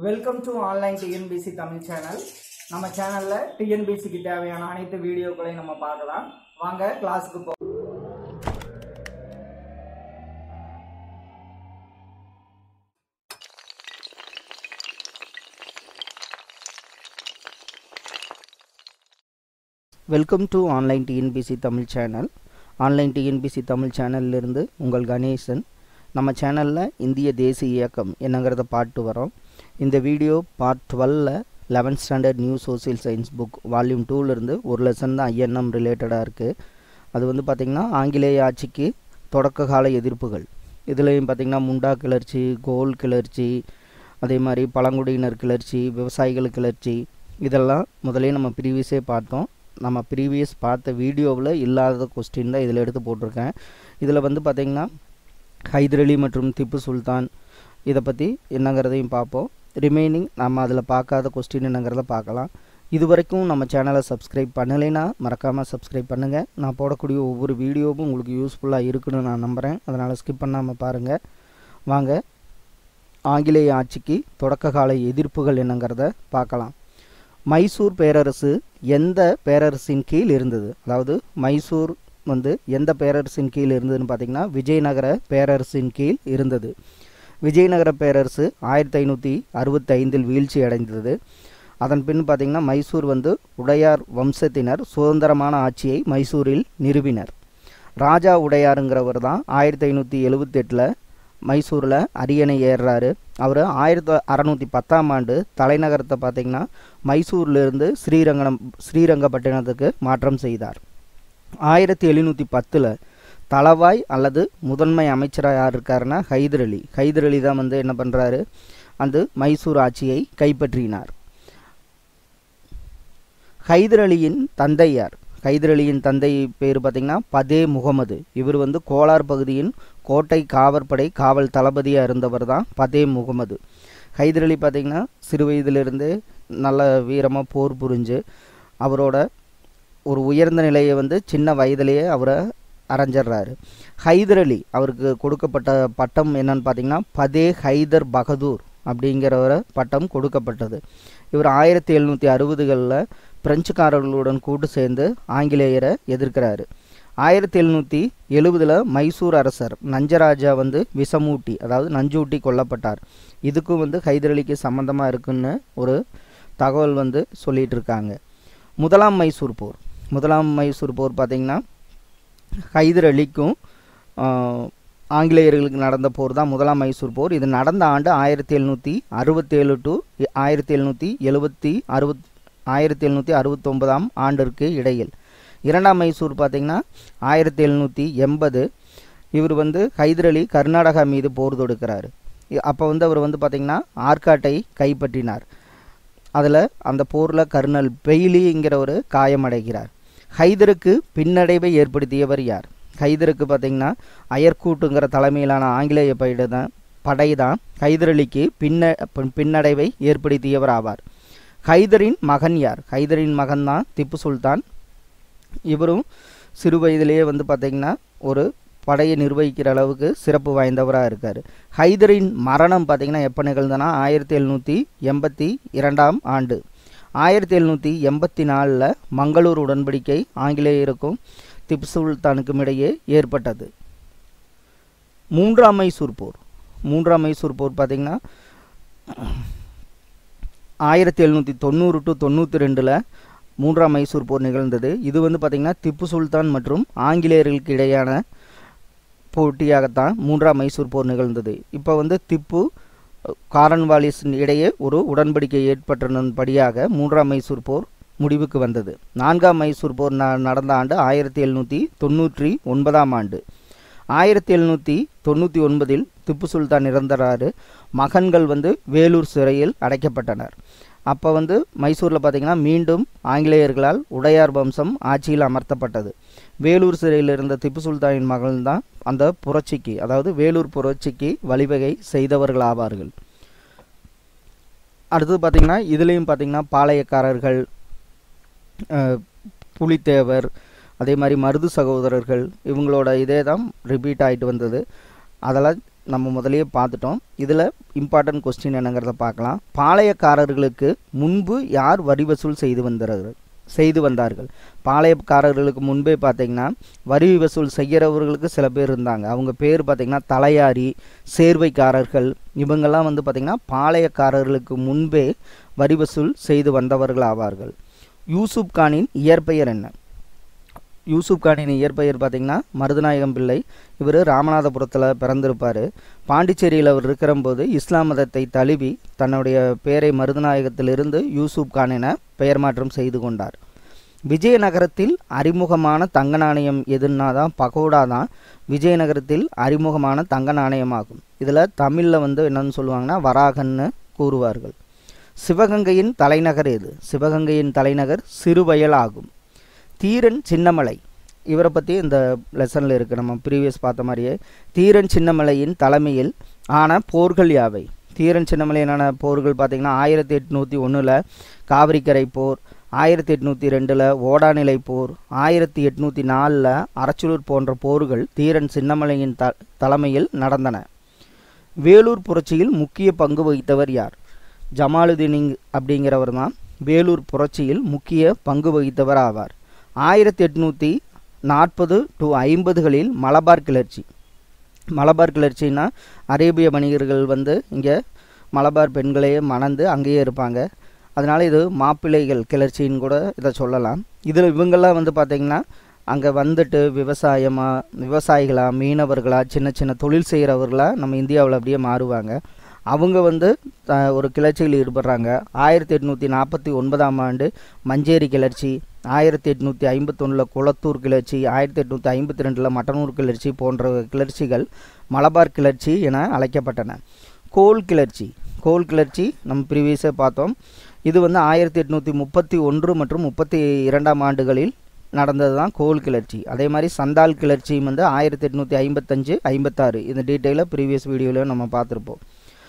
welcome to online TNPSC Tamil channel நம்ம சேனல்ல டிஎன்பிசிக்கு தேவையான அனைத்து வீடியோக்களையும் நம்ம பார்க்கலாம் வாங்க கிளாஸுக்கு போ welcome to online TNPSC Tamil channel online TNPSC Tamil சேனல்லிருந்து உங்கள் கணேசன் நம்ம சேனலில் இந்திய தேசிய இயக்கம் என்னங்கிறத பார்த்து வரோம் இந்த வீடியோ பார்ட் டுவெல்ல eleventh standard new social science book volume டூலேருந்து ஒரு லெசன் தான் ஐஎன்எம் ரிலேட்டடாக இருக்குது அது வந்து பார்த்திங்கன்னா ஆங்கிலேய ஆட்சிக்கு தொடக்க கால எதிர்ப்புகள் இதுலேயும் பார்த்திங்கன்னா முண்டா கிளர்ச்சி கோல் கிளர்ச்சி அதே மாதிரி பழங்குடியினர் கிளர்ச்சி விவசாயிகள் கிளர்ச்சி இதெல்லாம் முதலே நம்ம ப்ரீவியஸே பார்த்தோம் நம்ம ப்ரீவியஸ் பார்த்த வீடியோவில் இல்லாத கொஸ்டின் தான் இதில் எடுத்து போட்டிருக்கேன் இதில் வந்து பார்த்திங்கன்னா ஹைதர் அலி மற்றும் திப்பு சுல்தான் இதை பற்றி என்னங்கிறதையும் பார்ப்போம் ரிமைனிங் நம்ம அதில் பார்க்காத கொஸ்டின் என்னங்கிறத பார்க்கலாம் இது வரைக்கும் நம்ம சேனலை சப்ஸ்கிரைப் பண்ணலைன்னா மறக்காமல் சப்ஸ்கிரைப் பண்ணுங்கள் நான் போடக்கூடிய ஒவ்வொரு வீடியோவும் உங்களுக்கு யூஸ்ஃபுல்லாக இருக்குன்னு நான் நம்புகிறேன் அதனால் ஸ்கிப் பண்ணாமல் பாருங்கள் வாங்க ஆங்கிலேய ஆட்சிக்கு தொடக்க கால எதிர்ப்புகள் என்னங்கிறத பார்க்கலாம் மைசூர் பேரரசு எந்த பேரரசின் கீழ் இருந்தது அதாவது மைசூர் வந்து எந்த பேரரசின் கீழ் இருந்ததுன்னு பார்த்தீங்கன்னா விஜயநகர பேரரசின் கீழ் இருந்தது விஜயநகர பேரரசு ஆயிரத்தி ஐநூற்றி அறுபத்தைந்தில் வீழ்ச்சி அடைந்தது அதன் பின் பார்த்திங்கன்னா மைசூர் வந்து உடையார் வம்சத்தினர் சுதந்திரமான ஆட்சியை மைசூரில் நிறுவினர் ராஜா உடையாருங்கிறவர் தான் ஆயிரத்தி ஐநூற்றி எழுபத்தெட்டில் மைசூரில் அரியணை ஏறுறாரு அவர் ஆயிரத்தி அறநூற்றி பத்தாம் ஆண்டு தலைநகரத்தை பார்த்திங்கன்னா மைசூர்லேருந்து ஸ்ரீரங்கனம் ஸ்ரீரங்கப்பட்டினத்துக்கு மாற்றம் செய்தார் ஆயிரத்தி எழுநூற்றி பத்தில் தளவாய் அல்லது முதன்மை அமைச்சராக யார் இருக்காருன்னா ஹைதர் அலி ஹைதர் அலி தான் வந்து என்ன பண்ணுறாரு அந்த மைசூர் ஆட்சியை கைப்பற்றினார் ஹைதர் அலியின் தந்தையார் ஹைதர் அலியின் தந்தை பேர் பார்த்திங்கன்னா பதே முகமது இவர் வந்து கோலார் பகுதியின் கோட்டை காவற்படை காவல் தளபதியாக இருந்தவர் தான் பதே முகமது ஹைதர் அலி பார்த்திங்கன்னா சிறு வயதிலிருந்தே நல்ல வீரமாக போர் புரிஞ்சு அவரோட ஒரு உயர்ந்த நிலையை வந்து சின்ன வயதிலேயே அவரை அரைஞ்சிட்றாரு ஹைதர் அலி அவருக்கு கொடுக்கப்பட்ட பட்டம் என்னன்னு பார்த்தீங்கன்னா பதே ஹைதர் பகதூர் அப்படிங்கிற ஒரு பட்டம் கொடுக்கப்பட்டது இவர் ஆயிரத்தி எழுநூற்றி அறுபதுகளில் பிரெஞ்சுக்காரர்களுடன் கூட்டு சேர்ந்து ஆங்கிலேயரை எதிர்க்கிறாரு ஆயிரத்தி எழுநூற்றி எழுபதில் மைசூர் அரசர் நஞ்சராஜா வந்து விஷமூட்டி அதாவது நஞ்சூட்டி கொல்லப்பட்டார் இதுக்கும் வந்து ஹைதர் அலிக்கு சம்மந்தமாக இருக்குன்னு ஒரு தகவல் வந்து சொல்லிகிட்டு இருக்காங்க முதலாம் மைசூர் போர் முதலாம் மைசூர் போர் பார்த்திங்கன்னா ஹைதர் அலிக்கும் ஆங்கிலேயர்களுக்கு நடந்த போர் தான் முதலாம் மைசூர் போர் இது நடந்த ஆண்டு ஆயிரத்தி எழுநூற்றி அறுபத்தேழு டு ஆயிரத்தி எழுநூற்றி எழுபத்தி அறுபத் ஆயிரத்தி எழுநூற்றி அறுபத்தொன்பதாம் ஆண்டிற்கு இடையில் இரண்டாம் மைசூர் பார்த்திங்கன்னா ஆயிரத்தி எழுநூற்றி எண்பது இவர் வந்து ஹைதர் அலி கர்நாடகா மீது போர் தொடுக்கிறார் அப்போ வந்து அவர் வந்து பார்த்திங்கன்னா ஆற்காட்டை கைப்பற்றினார் அதில் அந்த போரில் கர்னல் பெய்லிங்கிற ஒரு காயமடைகிறார் ஹைதருக்கு பின்னடைவை ஏற்படுத்தியவர் யார் ஹைதருக்கு பார்த்திங்கன்னா அயர்கூட்டுங்கிற தலைமையிலான ஆங்கிலேய படை தான் படை தான் ஹைதர் அலிக்கு பின்ன பின்னடைவை ஏற்படுத்தியவர் ஆவார் ஹைதரின் மகன் யார் ஹைதரின் மகன் தான் திப்பு சுல்தான் இவரும் சிறு வயதிலேயே வந்து பார்த்திங்கன்னா ஒரு படையை நிர்வகிக்கிற அளவுக்கு சிறப்பு வாய்ந்தவராக இருக்கார் ஹைதரின் மரணம் பார்த்திங்கன்னா எப்போ நிகழ்ந்தனா ஆயிரத்தி எழுநூற்றி எண்பத்தி இரண்டாம் ஆண்டு ஆயிரத்தி எழுநூற்றி எண்பத்தி நாலில் மங்களூர் உடன்படிக்கை ஆங்கிலேயருக்கும் திப்பு சுல்தானுக்கும் இடையே ஏற்பட்டது மூன்றாம் மைசூர் போர் மூன்றாம் மைசூர் போர் பார்த்திங்கன்னா ஆயிரத்தி எழுநூற்றி தொண்ணூறு டு தொண்ணூற்றி ரெண்டில் மூன்றாம் மைசூர் போர் நிகழ்ந்தது இது வந்து பார்த்திங்கன்னா திப்பு சுல்தான் மற்றும் ஆங்கிலேயர்களுக்கு இடையான போட்டியாகத்தான் மூன்றாம் மைசூர் போர் நிகழ்ந்தது இப்போ வந்து திப்பு காரன்வாலிஸ் இடையே ஒரு உடன்படிக்கை ஏற்பட்டதன்படியாக மூன்றாம் மைசூர் போர் முடிவுக்கு வந்தது நான்காம் மைசூர் போர் ந நடந்த ஆண்டு ஆயிரத்தி எழுநூற்றி தொண்ணூற்றி ஒன்பதாம் ஆண்டு ஆயிரத்தி எழுநூற்றி தொண்ணூற்றி ஒன்பதில் திப்பு சுல்தான் இறந்தறாரு மகன்கள் வந்து வேலூர் சிறையில் அடைக்கப்பட்டனர் அப்போ வந்து மைசூரில் பார்த்திங்கன்னா மீண்டும் ஆங்கிலேயர்களால் உடையார் வம்சம் ஆட்சியில் அமர்த்தப்பட்டது வேலூர் சிறையில் இருந்த திப்பு சுல்தானின் மகள் தான் அந்த புரட்சிக்கு அதாவது வேலூர் புரட்சிக்கு வழிவகை செய்தவர்கள் ஆவார்கள் அடுத்தது பார்த்திங்கன்னா இதுலேயும் பார்த்திங்கன்னா பாளையக்காரர்கள் புலித்தேவர் அதே மாதிரி மருது சகோதரர்கள் இவங்களோட இதே தான் ரிப்பீட் ஆகிட்டு வந்தது அதெல்லாம் நம்ம முதல்லயே பார்த்துட்டோம் இதில் இம்பார்ட்டன்ட் கொஸ்டின் என்னங்கிறத பார்க்கலாம் பாளையக்காரர்களுக்கு முன்பு யார் வரி வசூல் செய்து வந்தார்கள் செய்து வந்தார்கள் பாளையக்காரர்களுக்கு முன்பே பார்த்தீங்கன்னா வரி வசூல் செய்கிறவர்களுக்கு சில பேர் இருந்தாங்க அவங்க பேர் பார்த்தீங்கன்னா தலையாரி சேர்வைக்காரர்கள் இவங்கெல்லாம் வந்து பார்த்திங்கன்னா பாளையக்காரர்களுக்கு முன்பே வரி வசூல் செய்து வந்தவர்கள் ஆவார்கள் யூசுப் கானின் இயற்பெயர் என்ன யூசுப் கானின் இயற்பெயர் பார்த்தீங்கன்னா மருதநாயகம் பிள்ளை இவர் ராமநாதபுரத்தில் பிறந்திருப்பார் பாண்டிச்சேரியில் அவர் இருக்கிறம்போது இஸ்லாம் மதத்தை தழுவி தன்னுடைய பெயரை மருதநாயகத்திலிருந்து யூசுப் கான் என பெயர் மாற்றம் செய்து கொண்டார் விஜயநகரத்தில் அறிமுகமான தங்க நாணயம் எதுன்னா தான் பகோடா தான் விஜயநகரத்தில் அறிமுகமான தங்க நாணயமாகும் இதில் தமிழில் வந்து என்னன்னு சொல்லுவாங்கன்னா வராகன்னு கூறுவார்கள் சிவகங்கையின் தலைநகர் எது சிவகங்கையின் தலைநகர் சிறுவயல் ஆகும் தீரன் சின்னமலை இவரை பற்றி இந்த லெசனில் இருக்குது நம்ம ப்ரீவியஸ் பார்த்த மாதிரியே தீரன் சின்னமலையின் தலைமையில் ஆன போர்கள் யாவை தீரன் சின்னமலையினான போர்கள் பார்த்திங்கன்னா ஆயிரத்தி எட்நூற்றி ஒன்றில் காவிரிக்கரை போர் ஆயிரத்தி எட்நூற்றி ரெண்டில் ஓடாநிலை போர் ஆயிரத்தி எட்நூற்றி நாலில் அரச்சலூர் போன்ற போர்கள் தீரன் சின்னமலையின் த தலைமையில் நடந்தன வேலூர் புரட்சியில் முக்கிய பங்கு வகித்தவர் யார் ஜமாலுதீன் அப்படிங்கிறவர் தான் வேலூர் புரட்சியில் முக்கிய பங்கு வகித்தவர் ஆவார் ஆயிரத்தி எட்நூற்றி நாற்பது டு ஐம்பதுகளில் மலபார் கிளர்ச்சி மலபார் கிளர்ச்சின்னா அரேபிய வணிகர்கள் வந்து இங்கே மலபார் பெண்களையே மணந்து அங்கேயே இருப்பாங்க அதனால் இது மாப்பிள்ளைகள் கிளர்ச்சின்னு கூட இதை சொல்லலாம் இதில் இவங்கெல்லாம் வந்து பார்த்திங்கன்னா அங்கே வந்துட்டு விவசாயமாக விவசாயிகளா மீனவர்களா சின்ன சின்ன தொழில் செய்கிறவர்களா நம்ம இந்தியாவில் அப்படியே மாறுவாங்க அவங்க வந்து ஒரு கிளர்ச்சியில் ஈடுபடுறாங்க ஆயிரத்தி எட்நூற்றி நாற்பத்தி ஒன்பதாம் ஆண்டு மஞ்சேரி கிளர்ச்சி ஆயிரத்தி எட்நூற்றி ஐம்பத்தொன்னில் குளத்தூர் கிளர்ச்சி ஆயிரத்தி எட்நூற்றி ஐம்பத்தி ரெண்டில் மட்டனூர் கிளர்ச்சி போன்ற கிளர்ச்சிகள் மலபார் கிளர்ச்சி என அழைக்கப்பட்டன கோல் கிளர்ச்சி கோல் கிளர்ச்சி நம்ம ப்ரீவியஸாக பார்த்தோம் இது வந்து ஆயிரத்தி எட்நூற்றி முப்பத்தி ஒன்று மற்றும் முப்பத்தி இரண்டாம் ஆண்டுகளில் நடந்தது தான் கோல் கிளர்ச்சி அதே மாதிரி சந்தால் கிளர்ச்சியும் வந்து ஆயிரத்தி எட்நூற்றி ஐம்பத்தஞ்சு ஐம்பத்தாறு இந்த டீட்டெயிலாக ப்ரீவியஸ் வீடியோவில் நம்ம பார்த்துருப்போம்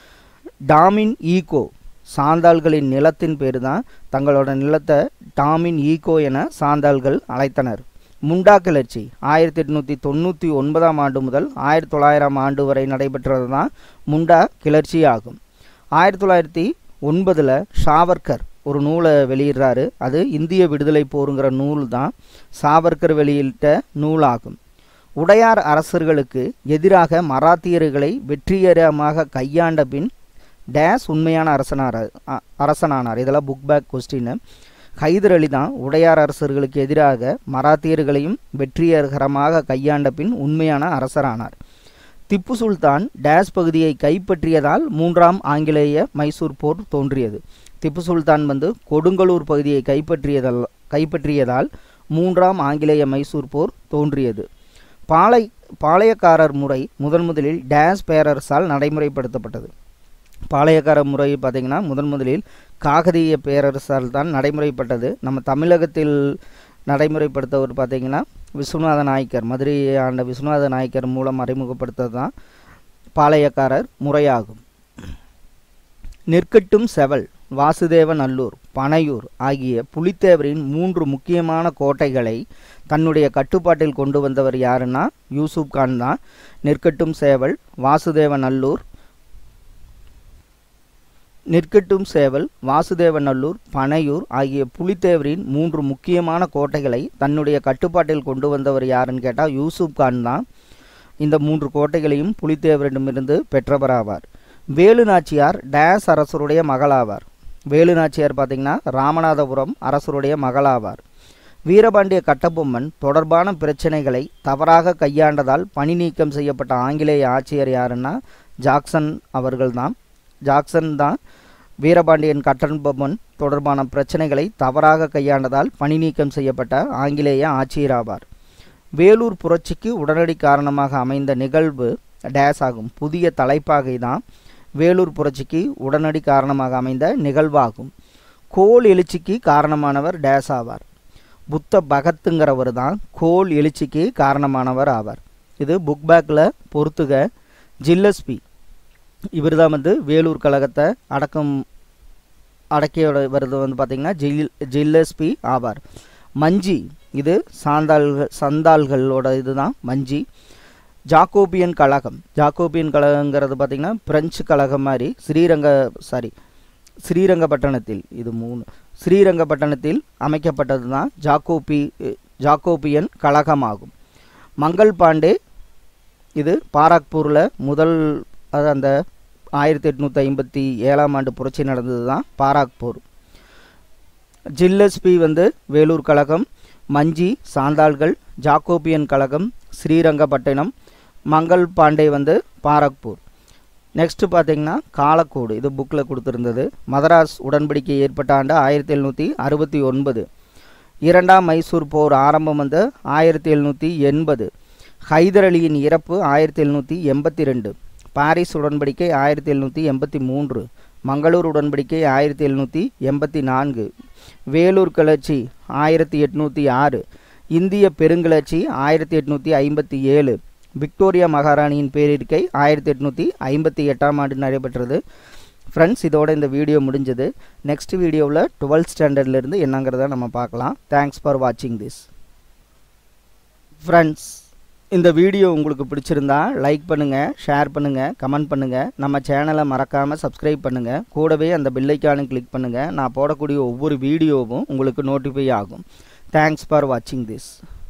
டாமின் ஈகோ சாந்தாள்களின் நிலத்தின் பேர் தான் தங்களோட நிலத்தை டாமின் ஈகோ என சாந்தாள்கள் அழைத்தனர் முண்டா கிளர்ச்சி ஆயிரத்தி எட்நூற்றி தொண்ணூற்றி ஒன்பதாம் ஆண்டு முதல் ஆயிரத்தி தொள்ளாயிரம் ஆண்டு வரை நடைபெற்றது தான் முண்டா கிளர்ச்சி ஆகும் ஆயிரத்தி தொள்ளாயிரத்தி ஒன்பதில் ஷாவர்கர் ஒரு நூலை வெளியிடுறாரு அது இந்திய விடுதலை போருங்கிற நூல் தான் சாவர்கர் வெளியிட்ட நூலாகும் உடையார் அரசர்களுக்கு எதிராக மராத்தியர்களை வெற்றிகரமாக கையாண்ட பின் டேஸ் உண்மையான அரசனார் அரசனானார் இதெல்லாம் book back question Hyder Ali தான் உடையார் அரசர்களுக்கு எதிராக மராத்தியர்களையும் வெற்றிகரமாக கையாண்ட பின் உண்மையான அரசரானார் திப்பு சுல்தான் டேஸ் பகுதியை கைப்பற்றியதால் மூன்றாம் ஆங்கிலேய மைசூர் போர் தோன்றியது திப்பு சுல்தான் வந்து கொடுங்கலூர் பகுதியை கைப்பற்றியதால் கைப்பற்றியதால் மூன்றாம் ஆங்கிலேய மைசூர் போர் தோன்றியது பாளை பாளையக்காரர் முறை முதன் முதலில் டேஸ் பேரரசால் நடைமுறைப்படுத்தப்பட்டது பாளையக்கார முறை பார்த்திங்கன்னா முதன் முதலில் காகதிய பேரரசால் தான் நடைமுறைப்பட்டது நம்ம தமிழகத்தில் நடைமுறைப்படுத்தவர் பார்த்திங்கன்னா விஸ்வநாத நாயக்கர் மதுரையை ஆண்ட விஸ்வநாத நாயக்கர் மூலம் அறிமுகப்படுத்தது தான் பாளையக்காரர் முறையாகும் நெற்கட்டும் செவல் வாசுதேவ நல்லூர் பனையூர் ஆகிய புலித்தேவரின் மூன்று முக்கியமான கோட்டைகளை தன்னுடைய கட்டுப்பாட்டில் கொண்டு வந்தவர் யாருன்னா யூசுப் கான் தான் நெற்கட்டும் சேவல் வாசுதேவ நல்லூர் நெற்கட்டும் சேவல் வாசுதேவநல்லூர் பனையூர் ஆகிய புலித்தேவரின் மூன்று முக்கியமான கோட்டைகளை தன்னுடைய கட்டுப்பாட்டில் கொண்டு வந்தவர் யாருன்னு கேட்டால் யூசுப் கான் தான் இந்த மூன்று கோட்டைகளையும் புலித்தேவரிடமிருந்து பெற்றவராவார் வேலு நாச்சியார் டேஸ் அரசருடைய மகளாவார் வேலு நாச்சியார் பார்த்திங்கன்னா ராமநாதபுரம் அரசருடைய மகளாவார் வீரபாண்டிய கட்டபொம்மன் தொடர்பான பிரச்சனைகளை தவறாக கையாண்டதால் பணி நீக்கம் செய்யப்பட்ட ஆங்கிலேய ஆட்சியர் யாருன்னா ஜாக்சன் அவர்கள்தான் ஜாக்சன் தான் வீரபாண்டியன் கட்டபொம்மன் தொடர்பான பிரச்சனைகளை தவறாக கையாண்டதால் பணி நீக்கம் செய்யப்பட்ட ஆங்கிலேய ஆட்சியர் ஆவார் வேலூர் புரட்சிக்கு உடனடி காரணமாக அமைந்த நிகழ்வு டேஸ் ஆகும் புதிய தலைப்பாகை தான் வேலூர் புரட்சிக்கு உடனடி காரணமாக அமைந்த நிகழ்வாகும் கோல் எழுச்சிக்கு காரணமானவர் டேஸ் ஆவார் புத்த பகத்துங்கிறவர் தான் கோல் எழுச்சிக்கு காரணமானவர் ஆவார் இது புக் பேக்கில் பொறுத்துக ஜில்லஸ்பி இவர் தான் வந்து வேலூர் கழகத்தை அடக்கம் அடக்கியோட வருது வந்து பார்த்திங்கன்னா ஜில் ஜில்லஸ்பி ஆவார் மஞ்சி இது சாந்தாள்கள் சந்தாள்களோட இதுதான் மஞ்சி ஜாக்கோபியன் கழகம் ஜாக்கோபியன் கழகங்கிறது பார்த்திங்கன்னா பிரெஞ்சு கழகம் மாதிரி ஸ்ரீரங்க சாரி ஸ்ரீரங்கப்பட்டணத்தில் இது மூணு ஸ்ரீரங்கப்பட்டணத்தில் அமைக்கப்பட்டது தான் ஜாக்கோபி ஜாக்கோபியன் கழகமாகும் மங்கள் பாண்டே இது பாராக்பூரில் முதல் அது அந்த ஆயிரத்தி எட்நூற்றி ஐம்பத்தி ஏழாம் ஆண்டு புரட்சி நடந்தது தான் பாராக்பூர் ஜில்லஸ்பி வந்து வேலூர் கழகம் மஞ்சி சாந்தாள்கள் ஜாக்கோபியன் கழகம் ஸ்ரீரங்கப்பட்டினம் மங்கள் பாண்டே வந்து பாரக்பூர் நெக்ஸ்ட் பார்த்தீங்கன்னா காலக்கோடு இது புக்கில் கொடுத்துருந்தது மதராஸ் உடன்படிக்கை ஏற்பட்ட ஆண்டு ஆயிரத்தி எழுநூற்றி அறுபத்தி ஒன்பது இரண்டாம் மைசூர் போர் ஆரம்பம் வந்து ஆயிரத்தி எழுநூற்றி எண்பது ஹைதர் அலியின் இறப்பு ஆயிரத்தி எழுநூற்றி எண்பத்தி ரெண்டு பாரிஸ் உடன்படிக்கை ஆயிரத்தி எழுநூற்றி எண்பத்தி மூன்று மங்களூர் உடன்படிக்கை ஆயிரத்தி எழுநூற்றி எண்பத்தி நான்கு வேலூர் கிளர்ச்சி ஆயிரத்தி எட்நூற்றி ஆறு இந்திய பெருங்கிளர்ச்சி ஆயிரத்தி எட்நூற்றி ஐம்பத்தி ஏழு விக்டோரியா மகாராணியின் பேரிருக்கை ஆயிரத்தி எட்நூற்றி ஐம்பத்தி எட்டாம் ஆண்டு நடைபெற்றது ஃப்ரெண்ட்ஸ் இதோட இந்த வீடியோ முடிஞ்சது நெக்ஸ்ட் வீடியோவில் டுவெல்த் ஸ்டாண்டர்ட்லேருந்து என்னங்கிறத நம்ம பார்க்கலாம் தேங்க்ஸ் ஃபார் வாட்சிங் திஸ் ஃப்ரெண்ட்ஸ் இந்த வீடியோ உங்களுக்கு பிடிச்சிருந்தா லைக் பண்ணுங்கள் ஷேர் பண்ணுங்கள் கமெண்ட் பண்ணுங்கள் நம்ம சேனலை மறக்காமல் சப்ஸ்கிரைப் பண்ணுங்கள் கூடவே அந்த பெல்லைக்கானும் கிளிக் பண்ணுங்கள் நான் போடக்கூடிய ஒவ்வொரு வீடியோவும் உங்களுக்கு நோட்டிஃபை ஆகும் தேங்க்ஸ் ஃபார் வாட்சிங் திஸ்